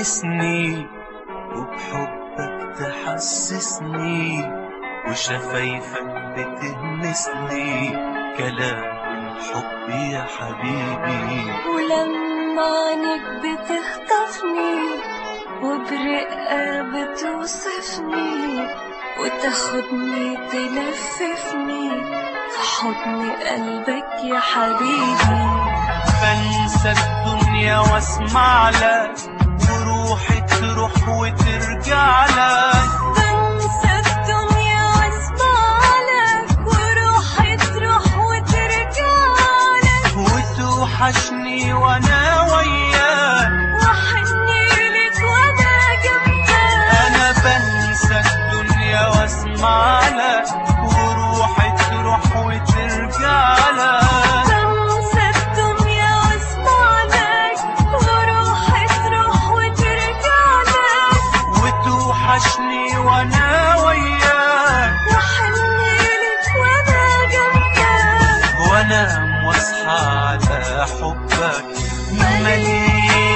تونسني وبحبك تحسسني وشفايفك بتهمسني كلام الحب يا حبيبي ولما عينك بتخطفني وبرقة بتوصفني وتاخدني تلففني في حضن قلبك يا حبيبي بنسى الدنيا واسمع لك وروحي تروح وترجع لك بنسى الدنيا واسمع لك وروحي تروح وترجع لك وتوحشني وانا وياك وحني لك وانا جنبك انا بنسى الدنيا واسمع لك وروحي تروح وترجع لك بنسى الدنيا واسمع لك وروحي تروح وترجع لك وتوحشني وانا وياك وحني لك وانا جنبك وانام واصحى على حبك مليش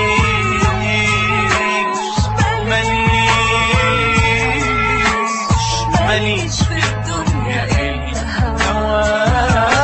مليش مليش في الدنيا إلا هواك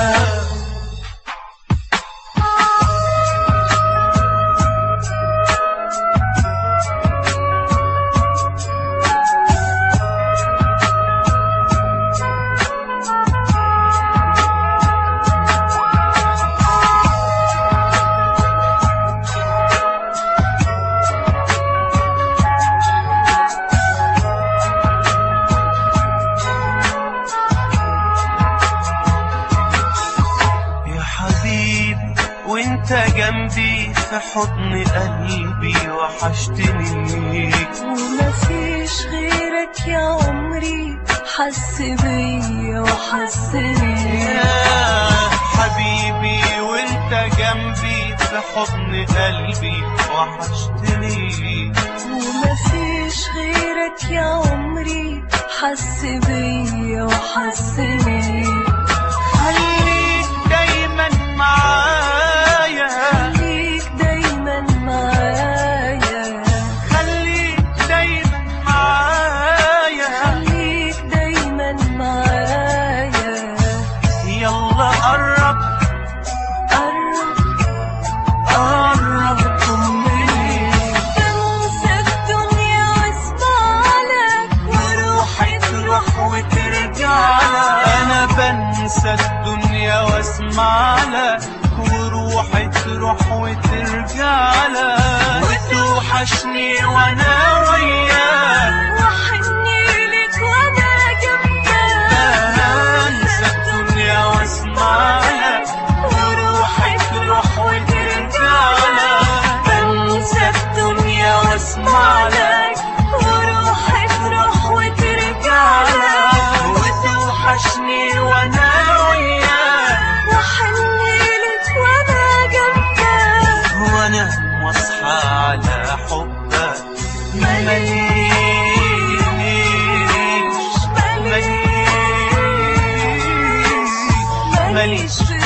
يا حبيبي وانت جنبي في حضن قلبي وحشتني ومفيش غيرك يا عمري حس بيا وحسني يا حبيبي وانت جنبي في حضن قلبي وحشتني ومفيش غيرك يا عمري حس بيا وحسني خليك دايما معايا خليك دايما معايا خليك دايما معايا خليك دايما معايا يلا قرب قرب قرب طمني بنسى الدنيا واسمع لك وروحي تروح وترجع لك انا بنسى الدنيا واسمع لك وروحي تروح وترجع لك وتوحشني وانا وياك وحني لك وانا جنبك بنسى الدنيا واسمع لك وروحي تروح وترجع لك بنسى الدنيا واسمع لك وروحي تروح وترجع لك وتوحشني وانا وياك وحني لك وانا جنبك وانا واصحى على حبك مليش مليش مليش